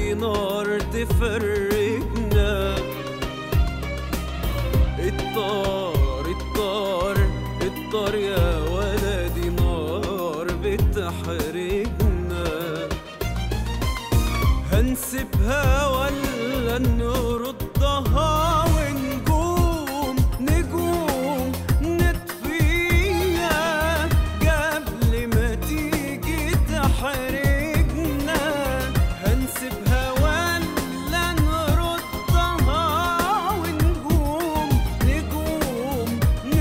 ولدي نار تفرقنا الطار الطار الطار يا ولدي نار بتحرقنا هنسيبها ولا نردها ونقوم نقوم نطفيها قبل ما تيجي تحرقنا هنسيبها ولا نردها ونقوم نقوم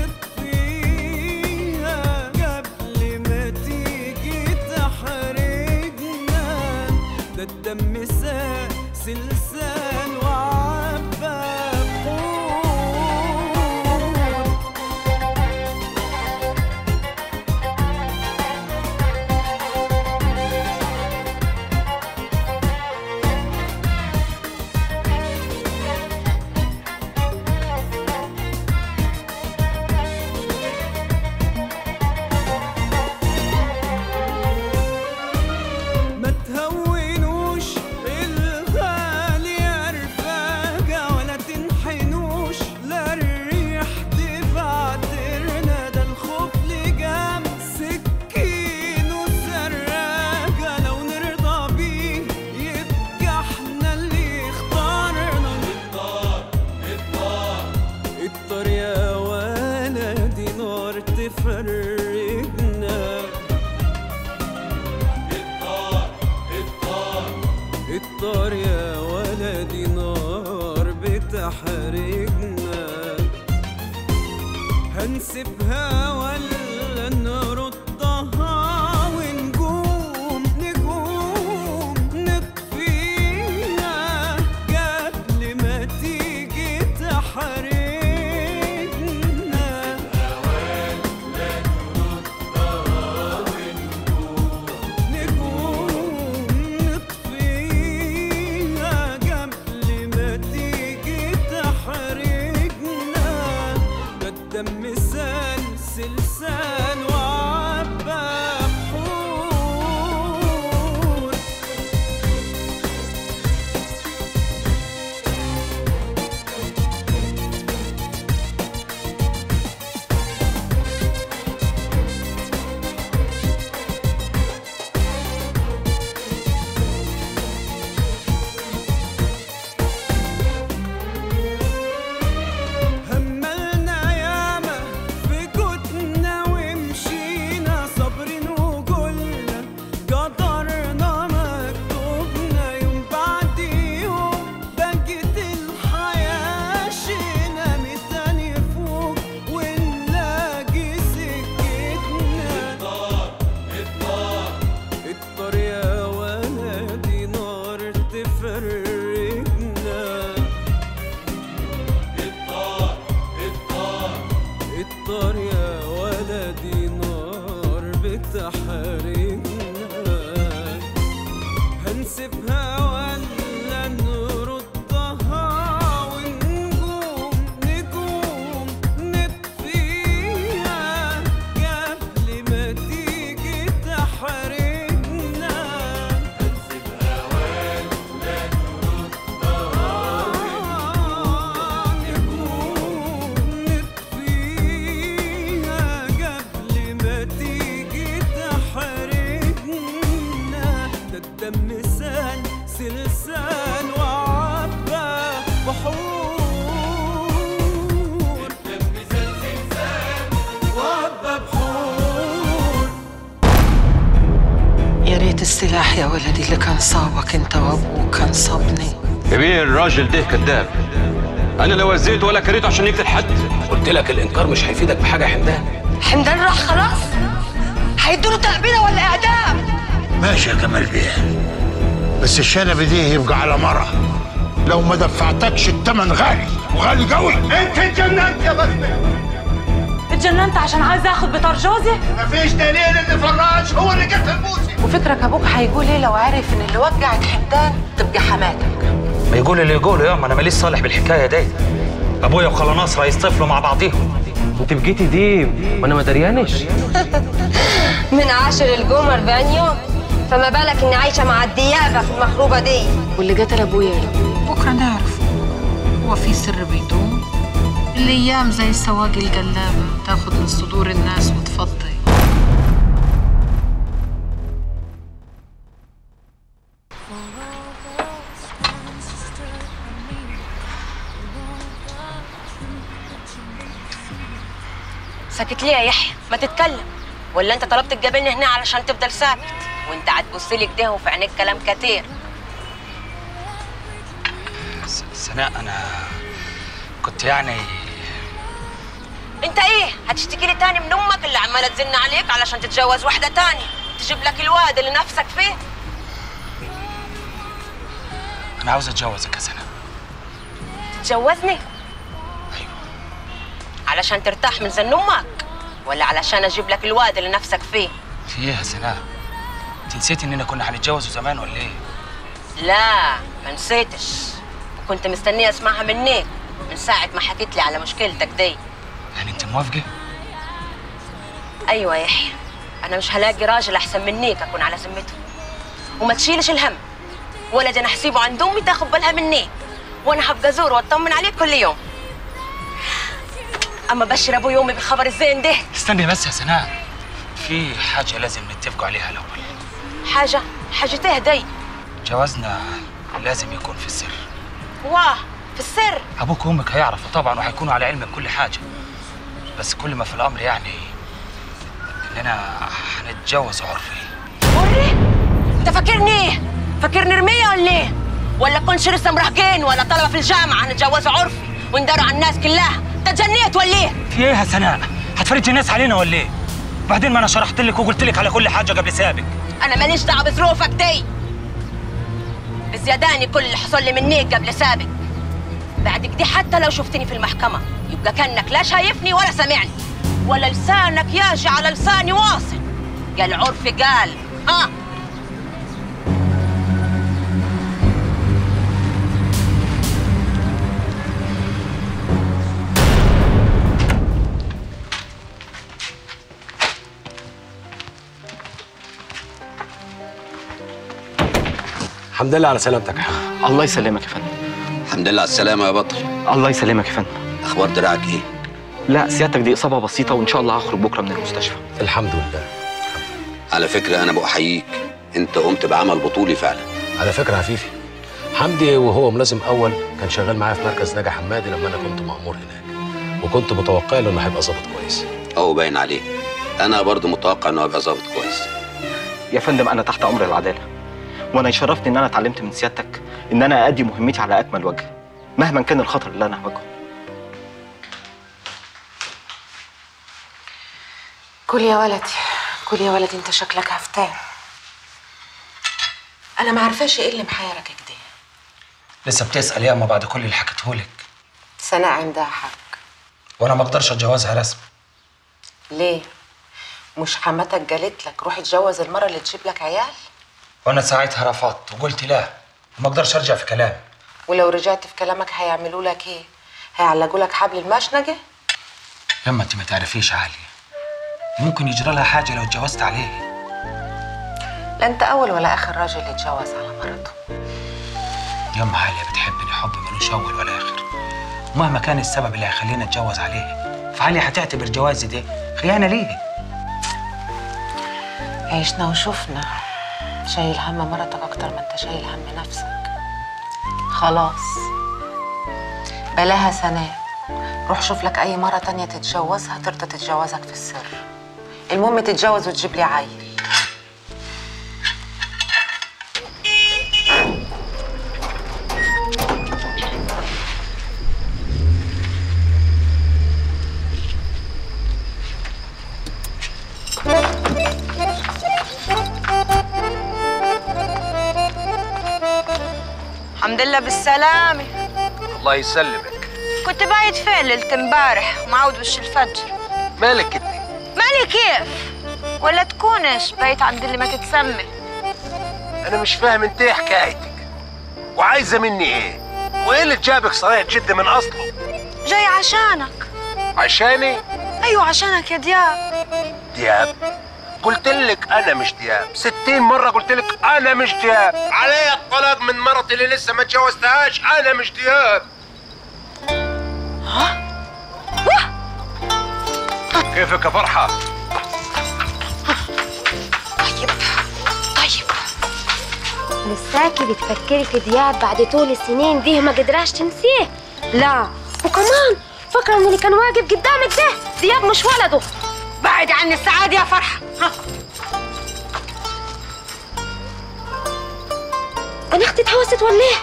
نطفيها قبل ما تيجي تحرقنا ده الدم سال سلسال وعبى بحور ما تهونوش الغالي يا رفاقة ولا تنحنوش لا الريح تبعترنا ده الخوف لجام سكين وسراقة لو نرضى بيه يبقى احنا اللي اختارنا الطار الطار الطار يا ولدي نار تفرقنا الطار يا ولدي نار بتحرقنا هنسيبها ولا نردها ونقوم نقوم نطفيها قبل ما تيجي تحرقنا نقوم نطفيها قبل ما تيجي تحرقنا ده الدم سال سلسال وعبى بحور هملنا ياما في جودنا ومشينا صابرين وقلنا قدرنا مكتوبنا يوم بعد يوم بقت الحياة شينا ميزان فوق ونلاقي سكتنا الطار يا ولدي نار تفرقنا الطار يا ولدي نار بتحرقنا هنسيبها ولا نردها ونقوم نقوم نطفيها قبل ما تيجي تحرقنا هنسيبها ولا نردها نقوم نطفيها قبل ما تيجي تحرقنا ده الدم سال سلسال وعبى بحور الدم سال سلسال وعبى بحور يا ريت السلاح يا ولدي اللي كان صابك انت وابوك كان صابني كبير الراجل ده كذاب انا لا وزيته ولا كريته عشان يقتل حد قلت لك الانكار مش هيفيدك بحاجه يا حمدان حمدان راح خلاص هيدوله تأبيدة ولا إعدام ماشي يا كمال بيه بس الشنب دي يبقى على مرة لو ما دفعتكش التمن غالي وغالي قوي انت اتجننت يا بسمة اتجننت عشان عايز اخد بطار جوزي مفيش دليل ان فراج هو اللي قتل بوسي وفكرك ابوك هيقول ايه لو عرف ان اللي وجعت حمدان تبقى حماتك ما يقول اللي يقوله يا ما انا ماليش صالح بالحكايه دي ابويا وخاله ناصر هيصطفلوا مع بعضيهم انت بقيتي ديب وانا ما دريانش من عاشر القمر بانيو فما بالك اني عايشه مع الديابه في المخروبه دي واللي قتل ابويا بكرة نعرف هو في سر بيدوم الأيام زي السواقي القلابة تاخد من صدور الناس وتفضي ساكت ليه يا يحيى ما تتكلم ولا انت طلبت تجابلني هنا علشان تفضل ساكت وانت هتبص لي كده وفي عينيك كلام كتير س- سناء انا كنت يعني انت ايه هتشتكي لي تاني من امك اللي عماله تزن عليك علشان تتجوز واحده تاني تجيب لك الواد اللي نفسك فيه انا عاوز اتجوزك يا سناء تتجوزني ايوه علشان ترتاح من زن امك ولا علشان اجيب لك الواد اللي نفسك فيه في ايه يا سناء انت نسيتي اننا كنا هنتجوزوا زمان ولا ايه لا ما نسيتش وكنت مستنيه اسمعها منك من ساعه ما حكيت لي على مشكلتك دي يعني انت موافقه ايوه يا يحيى انا مش هلاقي راجل احسن منيك اكون على ذمته وما تشيلش الهم ولدي انا هسيبه عند امي تاخد بالها مني وانا هبقى ازوره واطمن عليه كل يوم اما بشر ابوي وامي بالخبر الزين ده استني بس يا سناء في حاجه لازم نتفقوا عليها الاول حاجه حاجه ايه دي جوازنا لازم يكون في السر واه في السر ابوك وامك هيعرفوا طبعا وهيكونوا على علم بكل حاجه بس كل ما في الامر يعني اننا هنتجوز عرفي وري انت فاكرني ايه فاكرني رميه ولا ايه ولا كنش لسه مراهقين ولا طلبه في الجامعه هنتجوزوا عرفي ونداروا على الناس كلها انت جنيت ولا ايه في ايه يا سناء هتفرجي الناس علينا ولا ايه وبعدين ما انا شرحت لك وقلت لك على كل حاجه قبل سابق انا ماليش دعوه بظروفك دي بزياداني كل اللي حصل لي منيك قبل سابق بعد كده حتى لو شفتني في المحكمه يبقى كانك لا شايفني ولا سامعني ولا لسانك ياجي على لساني واصل قال عرفي قال ها الحمد لله على سلامتك يا حاج الله يسلمك يا فندم الحمد لله على السلامة يا بطل الله يسلمك يا فندم أخبار دراعك إيه؟ لا سيادتك دي إصابة بسيطة وإن شاء الله هخرج بكرة من المستشفى الحمد لله على فكرة أنا بأحييك أنت قمت بعمل بطولي فعلا على فكره يا فيفي حمدي وهو ملازم اول كان شغال معايا في مركز نجا حمادي لما انا كنت مأمور هناك وكنت متوقع له انه هيبقى ظابط كويس أهو باين عليه أنا برضو متوقع إنه هيبقى ظابط كويس يا فندم أنا تحت أمر العدالة وأنا يشرفني إن أنا اتعلمت من سيادتك إن أنا أأدي مهمتي على أكمل وجه مهما كان الخطر اللي أنا هواجهه كل يا ولدي كل يا ولدي انت شكلك هفتان انا ما عارفاش ايه اللي محيرك كده لسه بتسال ياما بعد كل اللي حكيته لك سناء عندها حق وانا ما اقدرش اتجوزها رسمي ليه مش حماتك قالت لك روح اتجوز المره اللي تجيب لك عيال وانا ساعتها رفضت وقلت لا ما اقدرش ارجع في كلامي ولو رجعت في كلامك هيعملوا لك ايه هيعلقوا لك حبل المشنقه ياما انت ما تعرفيش عالية ممكن يجرى لها حاجه لو اتجوزت عليه لا انت اول ولا اخر راجل يتجوز على مرته ياما عالية بتحبني حب ملوش اول ولا اخر ومهما كان السبب اللي هيخليني اتجوز عليه فعالية هتعتبر جوازي ده خيانه ليه عيشنا وشفنا شايل هم مرتك اكتر ما انت شايل هم نفسك خلاص بلاها سناء روح شوف لك اي مرة تانية تتجوزها ترضى تتجوزك في السر المهم تتجوز وتجيب لي عيل الحمد لله بالسلامة الله يسلمك كنت بايت فين ليلة امبارح ومعود وش الفجر مالك انت مالي كيف ولا تكونش بايت عند اللي ما تتسمى انا مش فاهم انت ايه حكايتك وعايزه مني ايه وايه اللي جابك صريح جد من اصله جاي عشانك عشاني ايوه عشانك يا دياب دياب قلت لك انا مش دياب ستين مره قلت لك انا مش دياب عليا الطلاق من مرتي اللي لسه ما اتجوزتهاش انا مش دياب كيفك يا فرحه طيب لساكي بتفكري في دياب بعد طول السنين دي ما قدراش تنسيه لا وكمان فكرة ان اللي كان واقف قدامك ده دياب مش ولده بعد عني السعادة يا فرحة ها. انا اختي اتهوست ولا ايه؟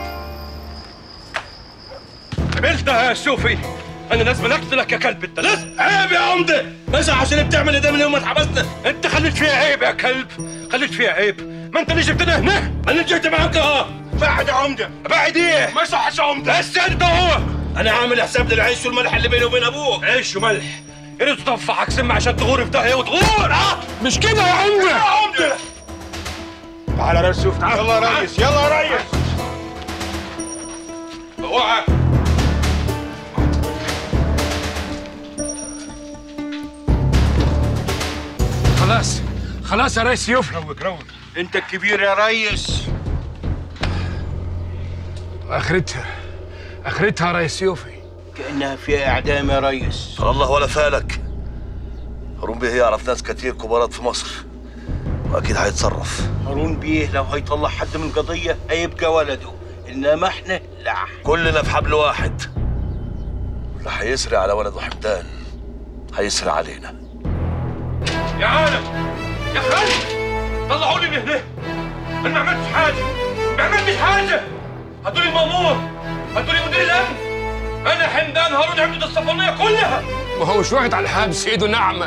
قبلتها يا شوفي انا لازم اقتلك يا كلب انت لازم عيب يا عمده بس عشان بتعمل ده من يوم ما اتحبسنا انت خليت فيها عيب يا كلب خليت فيها عيب ما انت اللي جبتنا هنا انا جيت معاك اه بعد يا عمده بعد ايه ما صحش يا عمده بس انت هو انا عامل حساب للعيش والملح اللي بيني وبين ابوك عيش وملح يا ريت تطفحك سم عشان تغور في داهيه وتغور اه مش كده يا عمده يا عمده تعال يا ريس شوف تعال يلا يا ريس يلا يا ريس اوعى خلاص خلاص يا ريس يوفي روق روق انت الكبير يا ريس اخرتها اخرتها يا ريس يوفي كانها فيها اعدام يا ريس الله ولا فالك هارون بيه يعرف ناس كتير كبارات في مصر واكيد هيتصرف هارون بيه لو هيطلع حد من القضيه هيبقى ولده انما احنا لا كلنا في حبل واحد اللي هيسري على ولده حمدان هيسري علينا يا عالم يا خالد طلعوني من هنا انا ما عملتش حاجه ما عملتش حاجه هاتوا لي المامور هاتوا لي مدير الامن انا حمدان هارون عمدة الصفانيه كلها ما هو مش واحد على الحبس ايده ناعمه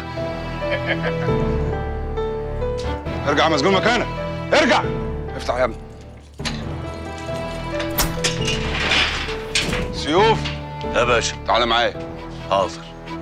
ارجع مسجون مكانك ارجع افتح يا ابني سيوف يا باشا تعالى معايا حاضر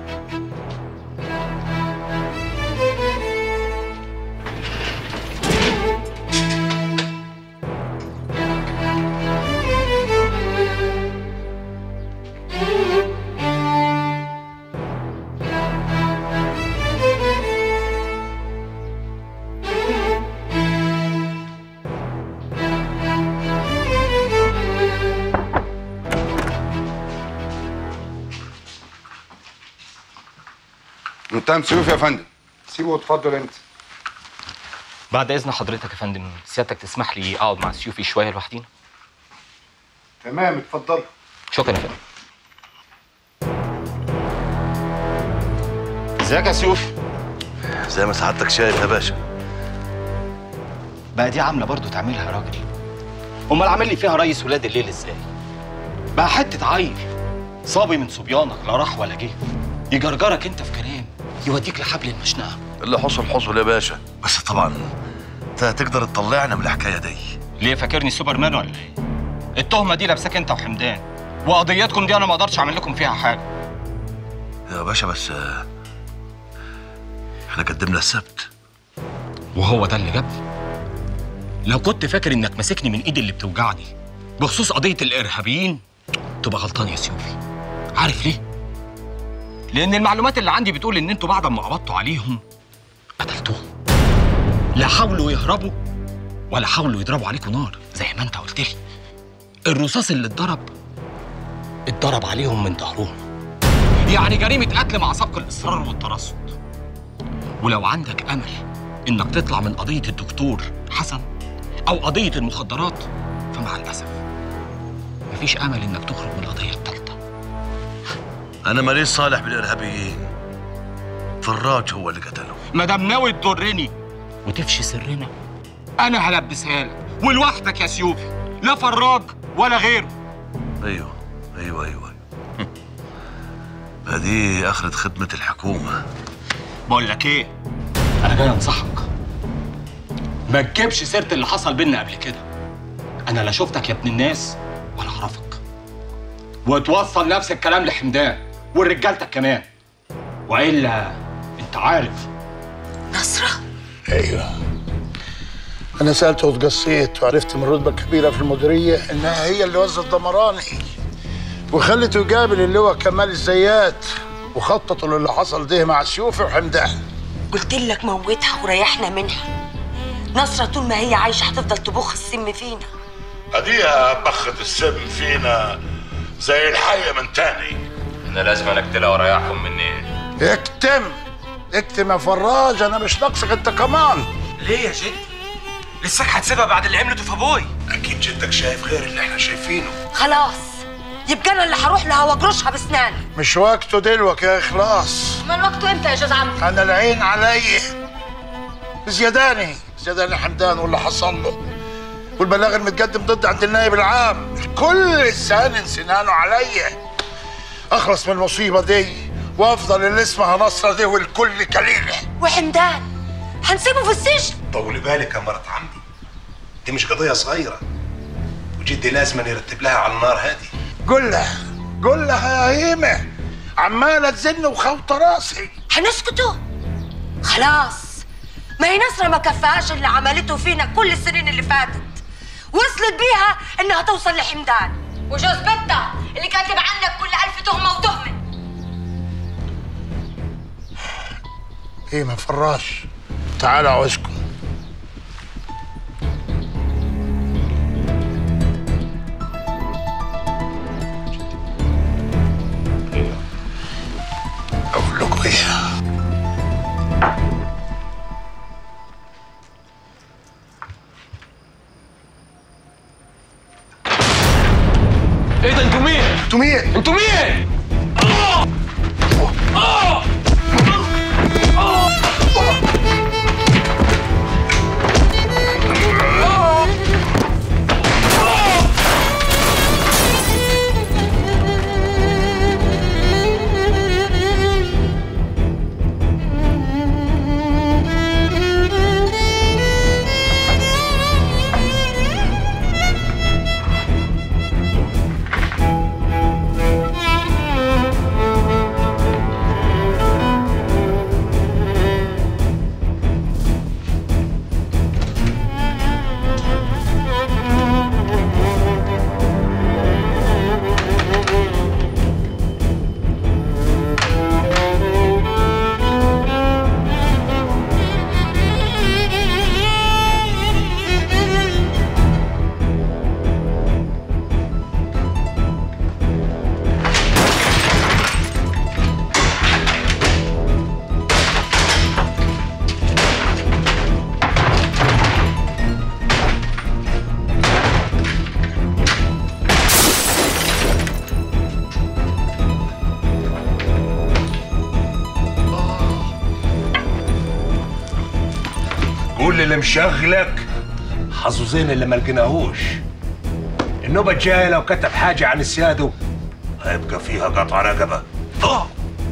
متهم سيوف يا فندم سيبه واتفضل انت بعد اذن حضرتك يا فندم سيادتك تسمح لي اقعد مع سيوفي شويه لوحدينا تمام اتفضل شكرا يا فندم ازيك يا سيوفي زي ما سعادتك شايف يا باشا بقى دي عامله برضو تعملها يا راجل امال عامل لي فيها ريس ولاد الليل ازاي بقى حته عيل صبي من صبيانك لا راح ولا جه يجرجرك انت في كلام يوديك لحبل المشنقه اللي حصل حصل يا باشا بس طبعا انت هتقدر تطلعنا من الحكايه دي ليه فاكرني سوبرمان ولا ايه التهمه دي لابساك انت وحمدان وقضيتكم دي انا ما اقدرش اعمل لكم فيها حاجه يا باشا بس آه، احنا قدمنا السبت وهو ده اللي جابني لو كنت فاكر انك ماسكني من ايدي اللي بتوجعني بخصوص قضيه الارهابيين تبقى غلطان يا سيوفي عارف ليه لان المعلومات اللي عندي بتقول ان انتوا بعد ما قبضتوا عليهم قتلتوهم لا حاولوا يهربوا ولا حاولوا يضربوا عليكم نار زي ما انت قلت لي الرصاص اللي اتضرب اتضرب عليهم من ظهرهم يعني جريمه قتل مع سبق الاصرار والترصد ولو عندك امل انك تطلع من قضيه الدكتور حسن او قضيه المخدرات فمع الاسف مفيش امل انك تخرج من القضيه الثالثه انا ماليش صالح بالارهابيين فراج هو اللي قتله ما دام ناوي تضرني وتفشي سرنا انا هلبسها لك ولوحدك يا سيوفي لا فراج ولا غيره ايوه ايوه ايوه ما دي اخرة خدمة الحكومة بقول لك ايه انا جاي انصحك ما تجيبش سيره اللي حصل بينا قبل كده انا لا شفتك يا ابن الناس ولا اعرفك وتوصل نفس الكلام لحمدان ورجالتك كمان والا انت عارف نصرة ايوه انا سالته وتقصيت وعرفت من رتبه كبيره في المديريه انها هي اللي وزت دمراني وخلته يقابل اللواء كمال الزيات وخططوا للي حصل ده مع سيوفي وحمدان قلت لك موتها وريحنا منها نصرة طول ما هي عايشة هتفضل تبخ السم فينا هديها بخت السم فينا زي الحية من تاني انا لازم اقتلها واريحكم مني اكتم اكتم يا فراج انا مش ناقصك انت كمان ليه يا جد؟ لساك هتسيبها بعد اللي عملته في ابوي اكيد جدك شايف غير اللي احنا شايفينه خلاص يبقى انا اللي هروح لها واجرشها بسناني مش وقته دلوك يا اخلاص من وقته امتى يا جوز عم انا العين علي زياداني زياداني حمدان واللي حصل له والبلاغ المتقدم ضد عند النائب العام الكل سان سنانه علي اخلص من المصيبه دي وافضل اللي اسمها نصره دي والكل كليله وحمدان هنسيبه في السجن طولي بالك يا مرت عمي دي مش قضية صغيرة وجدي لازم يرتب لها على النار هادي قول لها قول لها يا هيمه عماله تزن وخوطه راسي هنسكتوا خلاص ما هي نصرة ما كفاهاش اللي عملته فينا كل السنين اللي فاتت وصلت بيها انها توصل لحمدان وجوز بنتها اللي كاتب عنك كل ألف تهمة وتهمة هيمه فراش تعال عاوزكم اقول لكم ايه ايه ده انتوا مين؟ انتوا مين؟ انتوا مين؟ قول للي مشغلك حظوظين اللي ما لقيناهوش النوبة الجاية لو كتب حاجة عن السيادة هيبقى فيها قطع رقبة آه.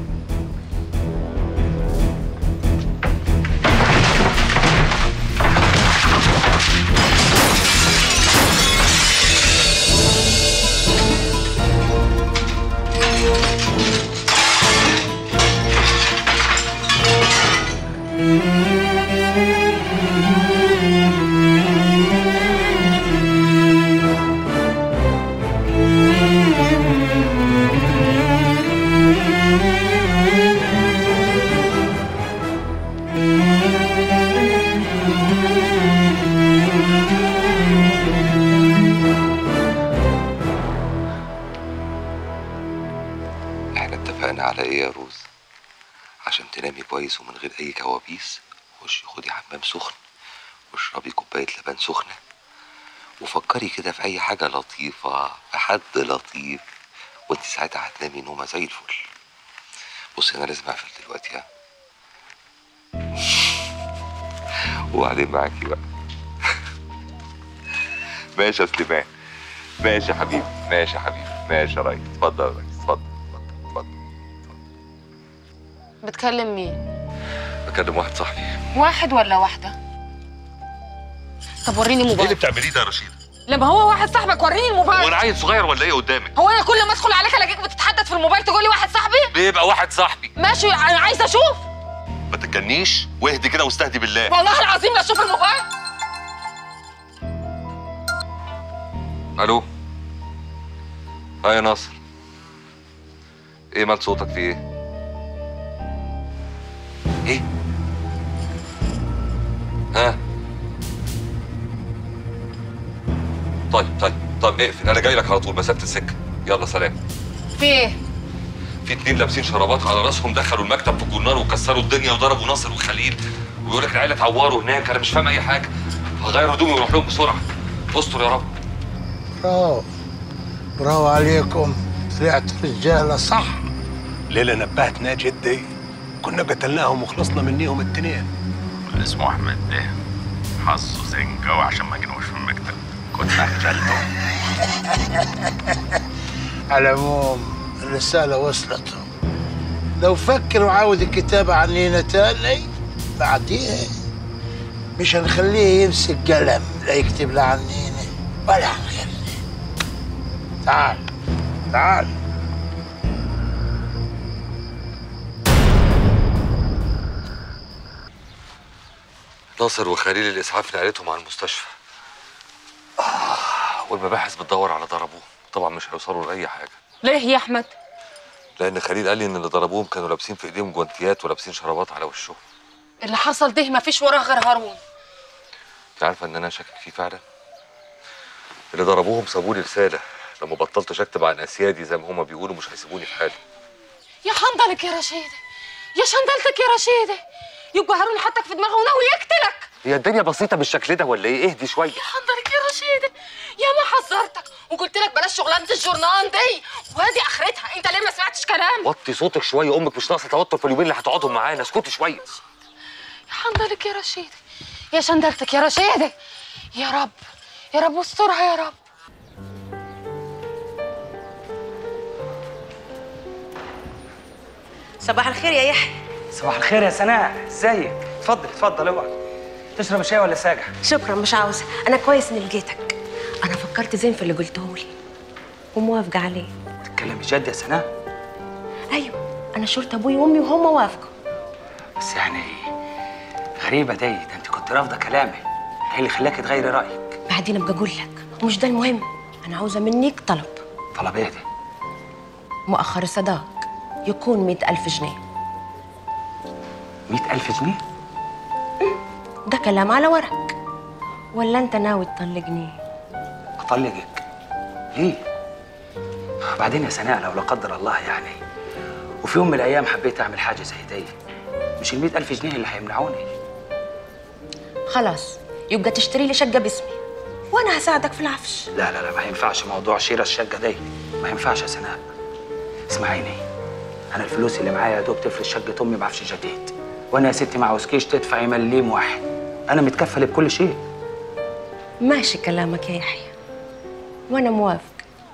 احنا اتفقنا على ايه يا روز عشان تنامي كويس ومن غير اي كوابيس خشي خدي حمام سخن واشربي كوبايه لبن سخنه وفكري كده في اي حاجه لطيفه في حد لطيف وانت ساعتها هتنامي نومه زي الفل بصي انا لازم اقفل دلوقتي ها وبعدين معاكي بقى ماشي يا سليمان ماشي يا حبيبي ماشي يا حبيبي ماشي يا ريس اتفضل يا ريس اتفضل بتكلم مين؟ بكلم واحد صاحبي واحد ولا واحدة؟ طب وريني ايه اللي موبايل بتعمليه ده يا رشيد لما هو واحد صاحبك وريني الموبايل وانا عيل صغير ولا ايه قدامك هو انا كل ما ادخل عليك الاقيك بتتحدث في الموبايل تقول لي واحد صاحبي بيبقى واحد صاحبي ماشي انا عايزه اشوف ما تتجنيش واهدي كده واستهدي بالله والله العظيم لا اشوف الموبايل الو اه يا ناصر ايه مال صوتك في ايه ايه ها طيب طيب طيب اقفل انا جاي لك على طول مسافه السكه يلا سلام في ايه؟ في اتنين لابسين شرابات على راسهم دخلوا المكتب في الجرنان وكسروا الدنيا وضربوا ناصر وخليل ويقول لك العيله اتعوروا هناك انا مش فاهم اي حاجه هغير هدومي واروح لهم بسرعه استر يا رب برافو برافو عليكم طلعت رجاله صح ليلة نبهتنا جدي كنا قتلناهم وخلصنا منيهم التنين اسمه احمد ده حظه زنقه وعشان ما جنوش في المكتب كنت اخجلته على العموم الرسالة وصلت لو فكر وعاود الكتابة عنينا تاني بعديها مش هنخليه يمسك قلم لا يكتب لا عنينا ولا عن غيرنا تعال تعال ناصر وخليل الاسعاف نقلتهم على المستشفى آه والمباحث بتدور على ضربوه طبعا مش هيوصلوا لاي حاجه ليه يا احمد لان خليل قال لي ان اللي ضربوهم كانوا لابسين في ايديهم جوانتيات ولابسين شرابات على وشهم اللي حصل ده مفيش وراه غير هارون انت عارفه ان انا شاكك فيه فعلا اللي ضربوهم سابوا لي رساله لما بطلتش اكتب عن اسيادي زي ما هما بيقولوا مش هيسيبوني في حالي يا حنظلك يا رشيدة يا شندلتك يا رشيدة يبقى هارون حطك في دماغه وناوي يقتلك هي الدنيا بسيطه بالشكل ده ولا ايه اهدي شويه حنظلك يا رشيدة يا ما حذرتك وقلت لك بلاش شغلانة الجورنان دي وادي اخرتها انت ليه ما سمعتش كلام وطي صوتك شويه امك مش ناقصه توتر في اليومين اللي هتقعدهم معانا اسكتي شويه يا حنظلك يا رشيدة يا شندلتك يا رشيدة يا رب يا رب استرها يا رب صباح الخير يا يحيى صباح الخير يا سناء ازيك اتفضل اتفضل اقعد تشرب شاي ولا ساجع شكرا مش عاوزة أنا كويس إني لقيتك أنا فكرت زين في اللي قلته لي وموافقة عليه تتكلمي جد يا سناء أيوة أنا شرت أبوي وأمي وهم وافقوا بس يعني غريبه دي ده انت كنت رافضه كلامي ايه اللي خلاكي تغيري رايك بعدين أبقى أقول لك ومش ده المهم أنا عاوزة منك طلب طلب ايه ده مؤخر الصداق يكون مئة ألف جنيه مئة ألف جنيه ده كلام على ورق ولا أنت ناوي تطلقني اطلقك ليه بعدين يا سناء لو لا قدر الله يعني وفي يوم من الايام حبيت اعمل حاجه زي دي مش ال ألف جنيه اللي هيمنعوني خلاص يبقى تشتري لي شقة باسمي وأنا هساعدك في العفش لا لا لا ما ينفعش موضوع شراء الشقه دي ما ينفعش يا سناء اسمعيني انا الفلوس اللي معايا يا دوب تفرش شقه امي بعفش جديد وانا يا ستي ما عاوزكيش تدفعي مليم واحد انا متكفل بكل شيء ماشي كلامك يا يحيى وأنا موافق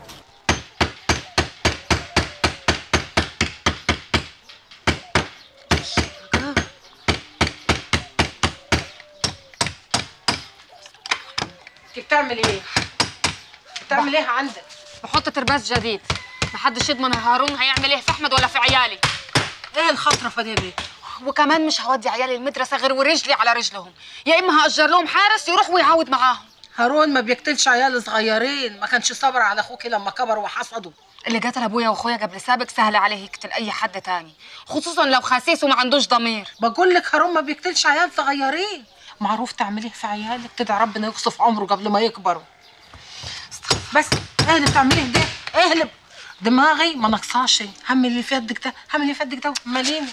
انت بتعمل ايه؟ بتعمل ايه عندك؟ بحط ترباس جديد محدش يضمن هارون هيعمل ايه في احمد ولا في عيالي ايه الخطرفه دي بيه؟ وكمان مش هودي عيالي المدرسه غير ورجلي على رجلهم يا اما هاجر لهم حارس يروح ويعاود معاهم هارون ما بيقتلش عيال صغيرين ما كانش صبر على اخوك لما كبر وحصده اللي قتل ابويا واخويا قبل سابق سهل عليه يقتل اي حد تاني خصوصا لو خسيس وما عندوش ضمير بقول لك هارون ما بيقتلش عيال صغيرين معروف تعمليه في عيالك تدعي ربنا يقصف عمره قبل ما يكبروا بس ايه اللي بتعمليه ده اهلب دماغي ما نقصاش هم اللي في يدك ده هم اللي في يدك ده مليني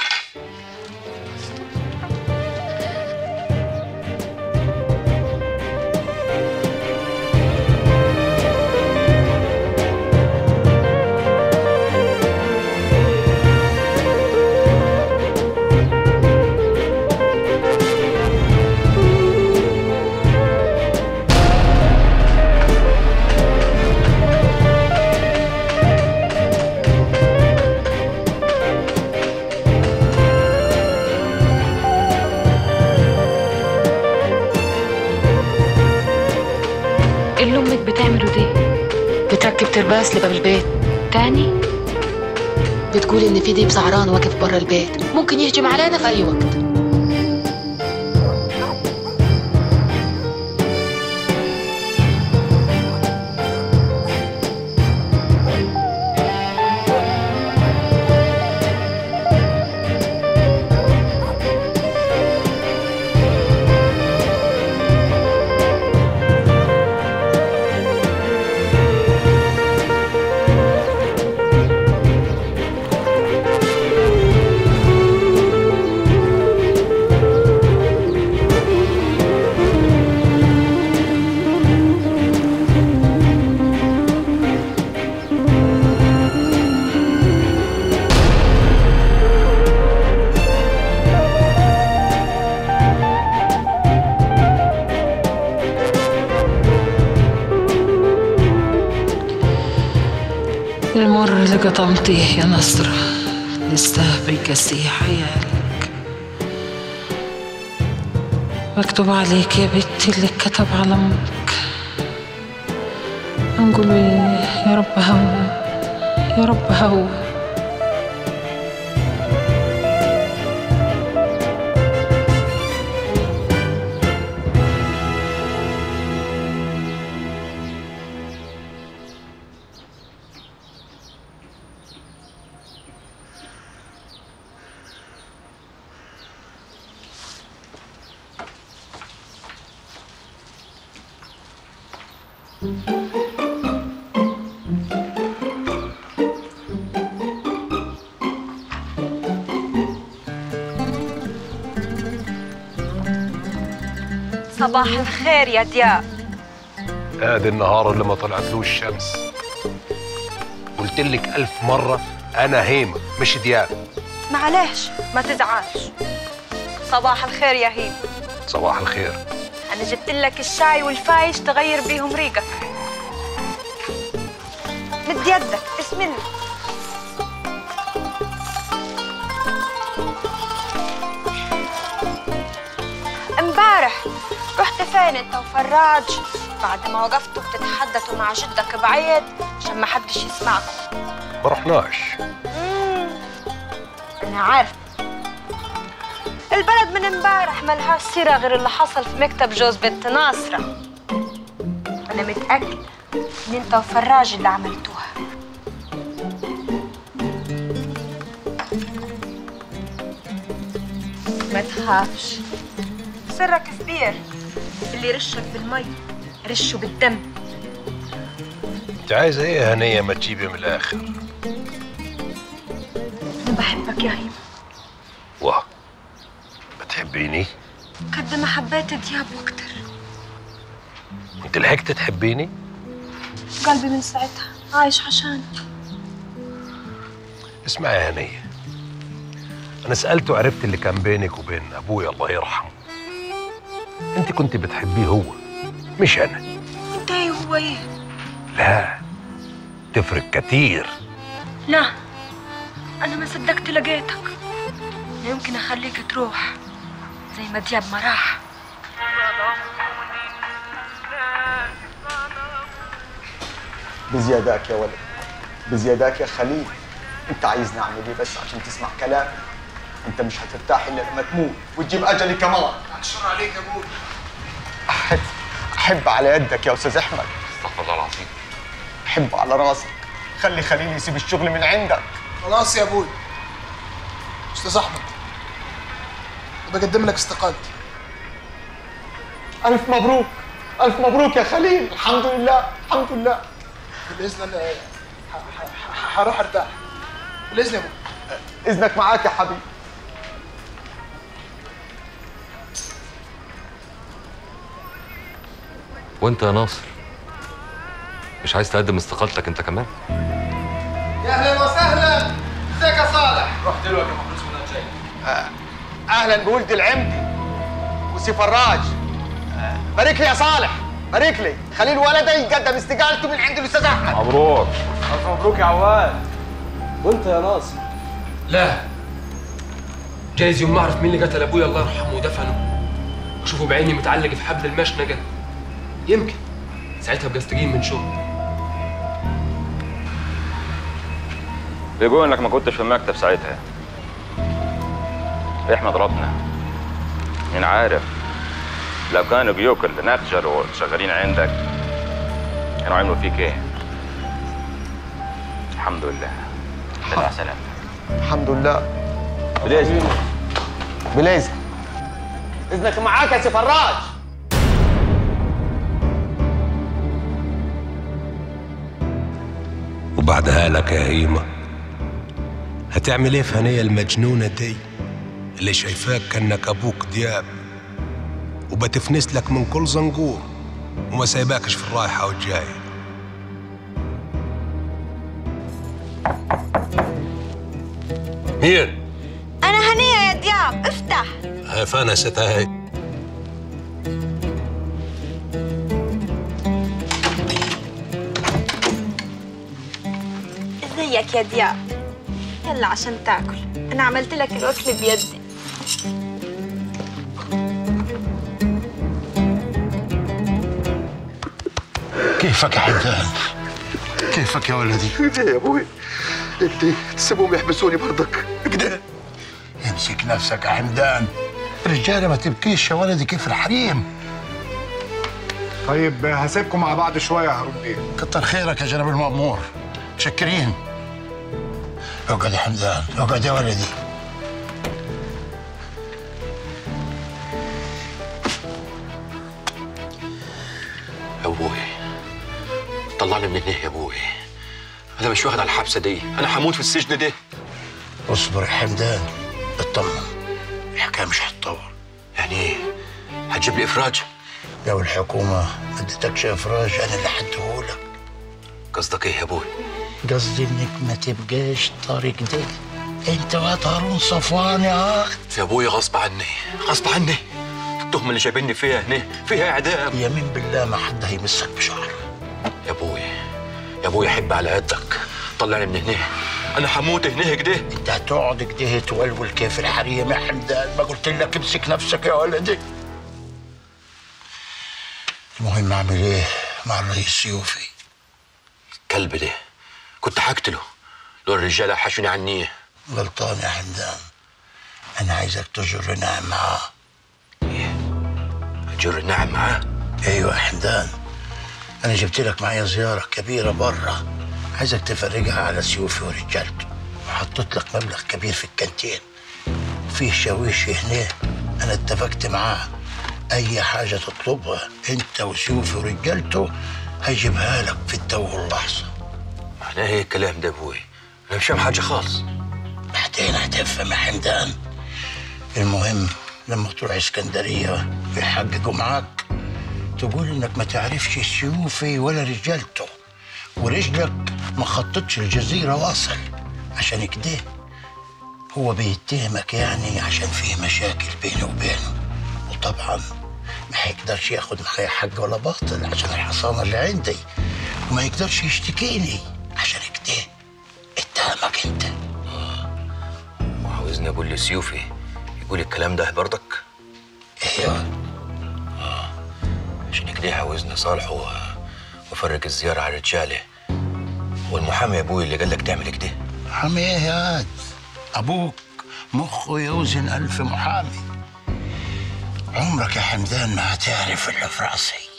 ايه اللي امك بتعمله ده؟ بتركب ترباس لباب البيت تاني؟ بتقول ان في ديب سهران واقف برا البيت ممكن يهجم علينا في اي وقت المر اللي قطمتيه يا نصرة لسه بيكسيه حيالك مكتوب عليك يا بنتي اللي كتب على امك نقول إيه؟ يا رب هون يا رب هون صباح الخير يا دياب ادي النهار اللي ما طلعتلوش الشمس قلت لك ألف مرة أنا هيمة مش دياب معلش ما تزعلش صباح الخير يا هيم صباح الخير انا جبت لك الشاي والفايش تغير بيهم ريقك مد يدك بسم الله امبارح رحت فين انت وفراج بعد ما وقفتوا بتتحدثوا مع جدك بعيد عشان ما حدش يسمعكم ما رحناش انا عارف البلد من امبارح ملهاش سيرة غير اللي حصل في مكتب جوز بنت ناصرة انا متأكد ان انت وفراج اللي عملتوها ما تخافش سرك كبير اللي رشك بالمي رشه بالدم أنت عايزة إيه يا هنية ما تجيبي من الآخر انا بحبك يا هيم واه بتحبيني قد ما حبيت دياب واكتر أنت لحقت تحبيني قلبي من ساعتها عايش عشان اسمعي يا هنية أنا سألت وعرفت اللي كان بينك وبين أبويا الله يرحمه أنت كنت بتحبيه هو مش أنا انت ايه هو ايه لا تفرق كتير لا انا ما صدقت لقيتك لا يمكن اخليك تروح زي ما دياب ما راح بزياداك يا ولد بزياداك يا خليل انت عايزني اعمل ايه بس عشان تسمع كلامي انت مش هترتاح الا لما تموت وتجيب اجلي كمان الشر عليك يا ابوي احب احب على يدك يا استاذ احمد استغفر الله العظيم احب على راسك خلي خليل يسيب الشغل من عندك خلاص يا ابوي استاذ احمد بقدم لك استقالتي الف مبروك الف مبروك يا خليل الحمد لله الحمد لله باذن الله ه- ه- ه- هروح ارتاح باذن يا ابوي اذنك معاك يا حبيبي وانت يا ناصر مش عايز تقدم استقالتك انت كمان يا اهلا وسهلا ازيك يا صالح رحت دلوقتي يا محروس وانا جاي اهلا بولد العمدي وسي فراج آه، بارك لي يا صالح بارك لي خليل ولده يقدم استقالته من عند الاستاذ احمد مبروك الف مبروك يا عواد وانت يا ناصر لا جايز يوم ما اعرف مين اللي قتل ابويا الله يرحمه ودفنه اشوفه بعيني متعلق في حبل المشنقه يمكن ساعتها ابقى استقيم من شغل بيقول انك ما كنتش في المكتب ساعتها احمد ربنا مين عارف لو كانوا جيوك اللي نخجلوا شغالين عندك كانوا عملوا فيك ايه الحمد لله طلع سلام الحمد لله بليز بليز اذنك معاك يا سي فراج وبعدها لك يا هيمة هتعمل ايه في هنية المجنونة دي اللي شايفاك كأنك أبوك دياب وبتفنس لك من كل زنقور وما سايباكش في الرايحة والجاية مين؟ انا هنيه يا دياب افتح هاي فانست هاي ازيك يا دياب يلا عشان تاكل انا عملت لك الاكل بيدي كيفك يا حمدان كيفك يا ولدي كده يا ابوي انت تسيبهم يحبسوني برضك كده امسك نفسك يا حمدان رجاله ما تبكيش يا ولدي كيف الحريم طيب هسيبكم مع بعض شويه يا هارون بيه كتر خيرك يا جناب المأمور متشكرين اقعد يا حمدان اقعد يا ولدي يا ابوي طلعني من هنا يا ابوي انا مش واخد على الحبسه دي انا هموت في السجن ده اصبر يا حمدان اطمن الحكايه مش هتطول يعني ايه هتجيب لي افراج لو الحكومه ما ادتكش افراج انا اللي هديهولك قصدك ايه يا ابوي قصدي انك ما تبقاش طارق ده انت واد هارون صفوان يا عاد يا ابوي غصب عني غصب عني التهمه اللي جايبني فيها هنا فيها اعدام يمين بالله ما حد هيمسك بشعر يا ابوي يا ابوي احب على قدك طلعني من هنا انا هموت هنا كده انت هتقعد كده تولول كيف الحريم يا حمدان ما قلت لك امسك نفسك يا ولدي المهم اعمل ايه مع الرئيس سيوفي الكلب ده كنت هقتله لو الرجاله حشوني عني غلطان يا حمدان انا عايزك تجر نعم معاه اجر نعم معاه ايوه يا حمدان انا جبت لك معايا زياره كبيره بره عايزك تفرجها على سيوفي ورجالته وحطيت لك مبلغ كبير في الكانتين فيه شاويش هنا انا اتفقت معاه اي حاجه تطلبها انت وسيوفي ورجالته هيجيبها لك في التو واللحظه معناه ايه الكلام ده يا ابوي انا مش فاهم حاجه خالص بعدين هتفهم يا حمدان المهم لما تروح اسكندريه ويحققوا معاك تقول انك ما تعرفش سيوفي ولا رجالته ورجلك ما خطتش الجزيره واصل عشان كده هو بيتهمك يعني عشان فيه مشاكل بينه وبينه وطبعا ما هيقدرش ياخد معايا حق ولا باطل عشان الحصانه اللي عندي وما يقدرش يشتكيني عشان كده اتهمك انت وعاوزني اقول لسيوفي يقول الكلام ده برضك ايوه اه عشان كده عاوزني صالحه و- وافرج الزياره على رجاله والمحامي يا ابوي اللي قال لك تعمل كده محامي ايه يا عاد ابوك مخه يوزن الف محامي عمرك يا حمدان ما هتعرف اللي في راسي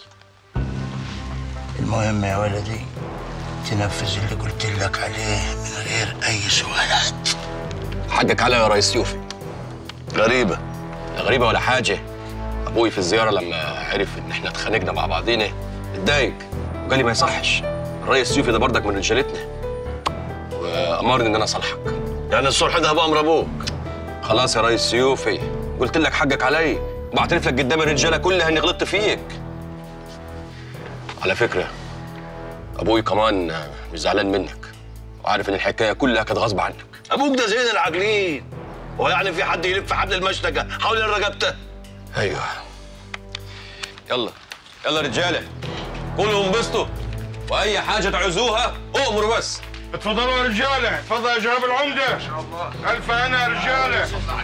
المهم يا ولدي تنفذ اللي قلت لك عليه من غير اي سؤالات حقك عليا يا ريس يوفي غريبة لا غريبة ولا حاجة أبوي في الزيارة لما عرف إن إحنا اتخانقنا مع بعضينا اتضايق وقال لي ما يصحش الريس يوفي ده برضك من رجالتنا وأمرني إن أنا أصالحك يعني الصلح ده بأمر أبوك خلاص يا ريس يوفي قلت لك حقك علي وبعترف لك قدام الرجالة كلها إني غلطت فيك على فكرة أبوي كمان مش زعلان منك وعارف إن الحكاية كلها كانت غصب عنك أبوك ده زين العاقلين هو يعني في حد يلف حبل المشنقة حول رقبته ايوه يلا يلا رجاله كلهم انبسطوا واي حاجه تعوزوها اؤمروا بس اتفضلوا يا رجاله اتفضل يا جناب العمده ان شاء الله الف هنا يا رجاله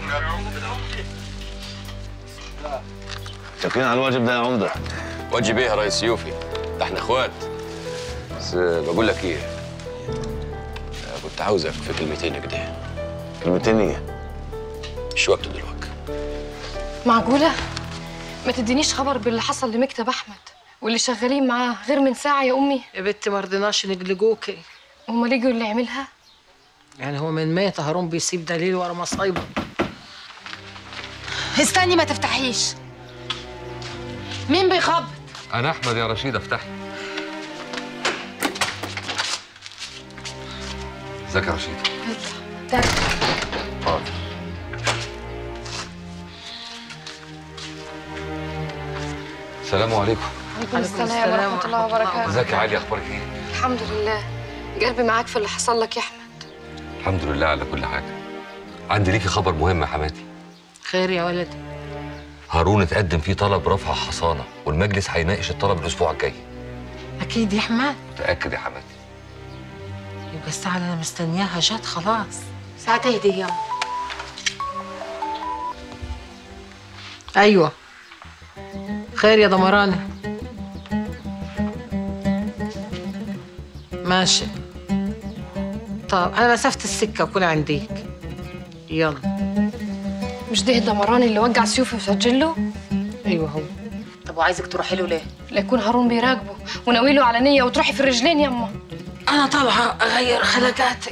شاكرين على الواجب ده يا عمده واجب ايه يا ريس يوفي ده احنا اخوات بس بقول لك ايه كنت عاوزك في كلمتين كده كلمتين ايه مش وقته دلوقتي معقولة؟ ما تدينيش خبر باللي حصل لمكتب أحمد واللي شغالين معاه غير من ساعة يا أمي يا بنتي ما رضيناش نقلقوكي هما ليجوا اللي يعملها؟ يعني هو من ميت هارون بيسيب دليل ورا مصايبه استني ما تفتحيش مين بيخبط؟ انا احمد يا رشيد افتح ازيك يا رشيد تعال السلام عليكم عليكم السلام ورحمة الله وبركاته ازيك يا علي اخبارك ايه الحمد لله قلبي معاك في اللي حصل لك يا أحمد الحمد لله على كل حاجه عندي ليكي خبر مهم يا حماتي خير يا ولدي هارون اتقدم فيه طلب رفع حصانه والمجلس هيناقش الطلب الاسبوع الجاي اكيد يا احمد متاكد يا حماتي يبقى الساعة اللي أنا مستنياها جت خلاص ساعات اهدي يا أيوة خير يا ضمراني ماشي طب أنا مسافة السكة كل عنديك يلا مش ده الدمراني اللي وقع سيوفي وسجله ايوه هو طب وعايزك تروحي له ليه؟ ليكون هارون بيراقبه وناوي له على نيه وتروحي في الرجلين يما أنا طالعة أغير خلقاتي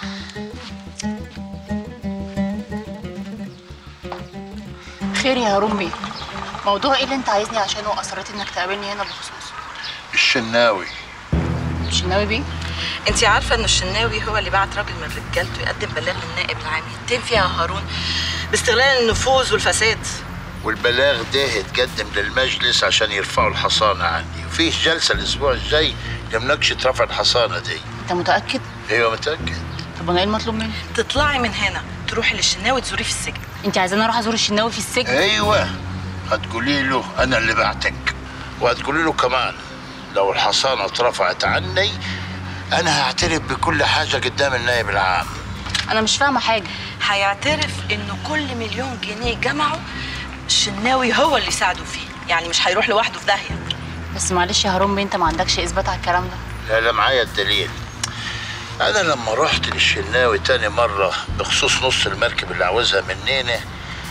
خير يا هارون بيه موضوع ايه اللي انت عايزني عشانه واصريت انك تقابلني هنا بخصوص الشناوي الشناوي بيه انت عارفه ان الشناوي هو اللي بعت راجل من رجالته يقدم بلاغ للنائب العام يتهم فيها هارون باستغلال النفوذ والفساد والبلاغ ده يتقدم للمجلس عشان يرفعوا الحصانة عني وفيه جلسة الأسبوع الجاي لمناقشة رفع الحصانة دي انت متاكد أيوة متأكد طب انا ايه المطلوب مني تطلعي من هنا تروحي للشناوي تزوريه في السجن انت عايزاني اروح ازور الشناوي في السجن أيوة هتقولي له أنا اللي بعتك وهتقولي له كمان لو الحصانة اترفعت عني أنا هعترف بكل حاجة قدام النائب العام انا مش فاهمه حاجه هيعترف انه كل مليون جنيه جمعه الشناوي هو اللي ساعده فيه يعني مش هيروح لوحده في داهيه بس معلش يا هارون بيه انت ما عندكش اثبات على الكلام ده لا لا معايا الدليل أنا لما رحت للشناوي تاني مرة بخصوص نص المركب اللي عاوزها مننا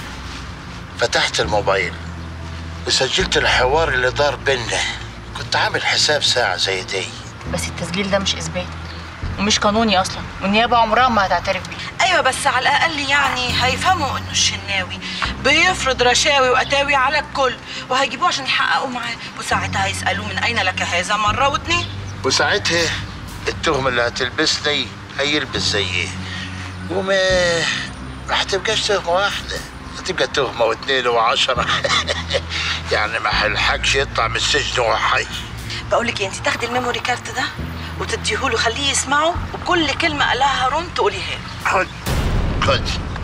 فتحت الموبايل وسجلت الحوار اللي دار بينا كنت عامل حساب ساعة زي دي بس التسجيل ده مش اثبات ومش قانوني اصلا والنيابه عمرها ما هتعترف بيه ايوه بس على الاقل يعني هيفهموا انه الشناوي بيفرض رشاوي واتاوي على الكل وهيجيبوه عشان يحققوا معاه وساعتها هيسالوه من اين لك هذا مره واتنين وساعتها التهمة اللي هتلبسني هيلبس زيه وما ما هتبقاش تهمة واحدة هتبقى تهمة واثنين وعشرة يعني ما هيلحقش يطلع من السجن وهو حي بقول لك انت تاخدي الميموري كارت ده وتديه له خليه يسمعه وكل كلمه قالها هارون تقوليها له خد خد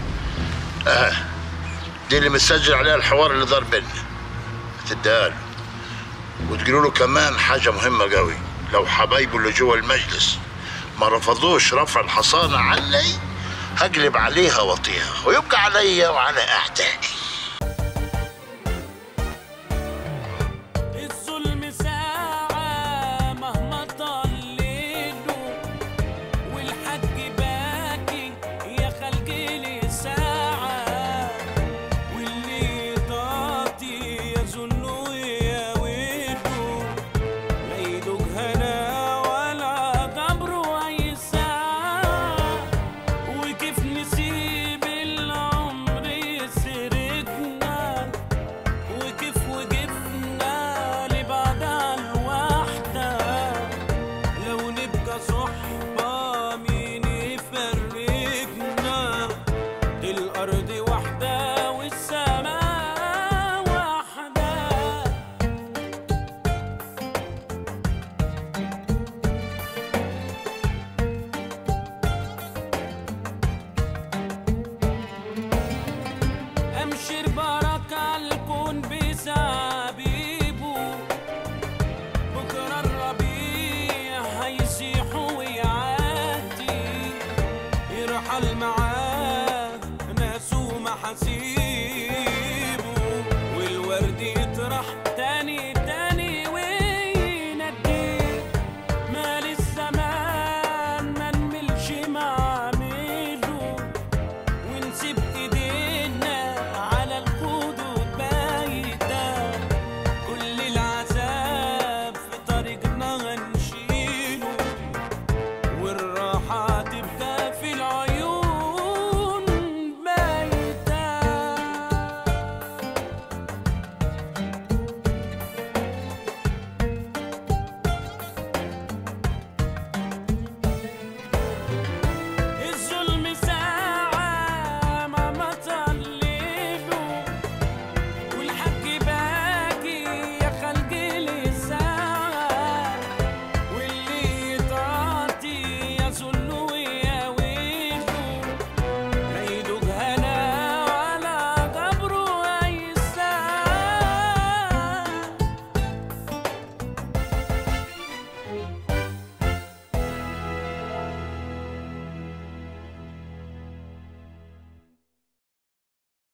اه دي اللي مسجل عليها الحوار اللي دار بينا هتديها له وتقولوا له كمان حاجة مهمة قوي لو حبايبه اللي جوه المجلس ما رفضوش رفع الحصانة عني هقلب عليها وطيها ويبقى عليا وعلى أعدائي الظلم ساعة مهما طال ليله والحج باكي يا خلقي لي ساعة واللي ضاطي يظن يا ويله لا يدوق هنا ولا جبره أي ساعة وكيف نسيب العمر يسرقنا وكيف وقفنا لبعد عن واحدة لو نبقى صحبة مين يفرقنا الأرض واحدة والسماء واحدة أمشي بركة الكون بزعبيبه بكرة الربيع هيسيح ويعدي يرحل معاه ناس ومحاسيب